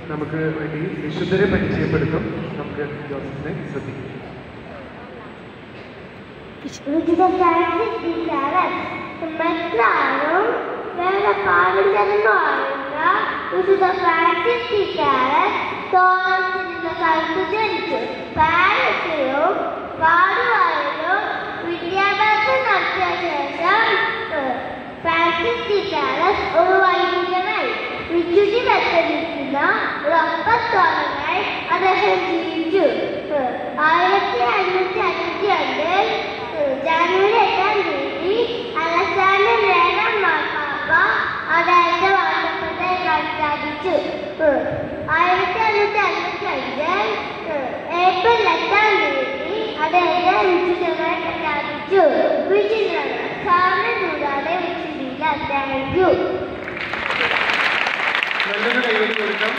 നമുക്ക് വേണ്ടി വിശുദ്ധരെ പരിചയപ്പെടുത്തും നമുക്ക് ജോസഫിനെ ശ്രദ്ധിക്കാം വിശുദ്ധ ഫ്രാൻസിസ് ഡി സാവസ് മെത്രാനും വേറെ പാടുണ്ടെന്ന് പറയുന്ന വിശുദ്ധ ഫ്രാൻസിസ് ഡി സാവസ് തോറസിലുള്ള സ്ഥലത്ത് ജനിച്ചു പാരീസിലും പാടുവായിലും വിദ്യാഭ്യാസം നടത്തിയ ശേഷം ഏഹ്, ഫ്രാൻസിസ് ഡി സാവസ് ഒരു വൈദികനായി വിശുദ്ധി വെച്ചിരിക്കുന്ന ഒരു അപ്പത്തോളനായി അദ്ദേഹം ജീവിച്ചു ഏഹ്, ആയിരത്തി അഞ്ഞൂറ്റി അഞ്ഞൂറ്റി രണ്ടിൽ ജനുവരി എട്ടാം തീയതി അലക്സാണ്ടർ രണ്ടാം മാർപ്പാപ്പ അദ്ദേഹത്തെ വാഴ്ത്തപ്പെട്ട പ്രഖ്യാപിച്ചു ആയിരത്തി അഞ്ഞൂറ്റി അഞ്ഞൂറ്റി അഞ്ചിൽ ഏപ്രിൽ എട്ടാം തീയതി അദ്ദേഹത്തെ വിശുദ്ധനായി പ്രഖ്യാപിച്ചു വിശുദ്ധനാണ് സാറിന് കൂടാതെ വിശുദ്ധിയില്ല താങ്ക് യു നല്ലൊരു കൈവരി കൊടുക്കാം